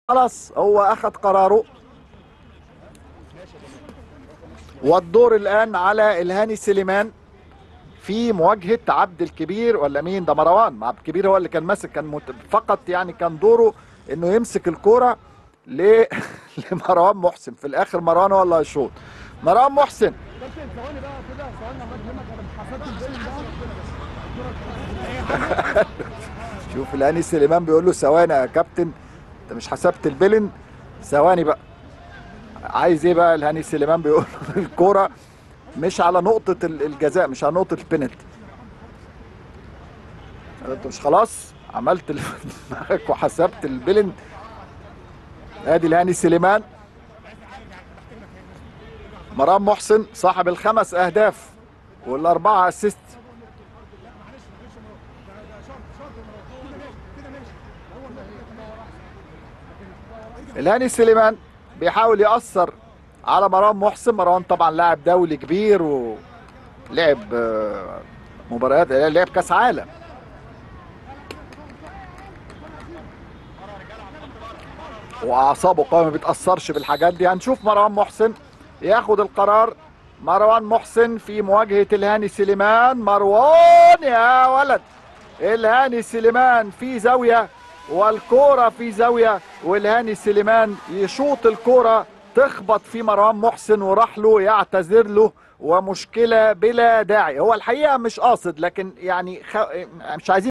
خلاص هو اخذ قراره والدور الان على الهاني سليمان في مواجهه عبد الكبير ولا مين ده مروان ما عبد الكبير هو اللي كان ماسك كان مت... فقط يعني كان دوره انه يمسك الكوره ل... لمروان محسن في الاخر مروان هو اللي هيشوط مروان محسن كابتن ثواني بقى كده ثواني الله يكرمك انا حسبت البيلن ده شوف الهاني سليمان بيقول له ثواني يا كابتن انت مش حسبت البلن ثواني بقى عايز ايه بقى الهاني سليمان بيقول له الكوره مش على نقطة ال- الجزاء مش على نقطة البينالتي انت مش خلاص عملت اللي في دماغك وحسبت البلن ادي الهاني سليمان مرام محسن صاحب الخمس اهداف والاربعة اسيست الهاني سليمان بيحاول يأثر على مروان محسن مروان طبعا لاعب دولي كبير ولعب آه، مباريات لعب كاس عالم واعصابه قوي ما بيتاثرش بالحاجات دي هنشوف مروان محسن ياخد القرار مروان محسن في مواجهه الهاني سليمان مروان يا ولد الهاني سليمان في زاويه والكوره في زاويه والهاني سليمان يشوط الكوره تخبط في مروان محسن وراح له يعتذر له ومشكله بلا داعي هو الحقيقه مش قاصد لكن يعني خ... مش عايزين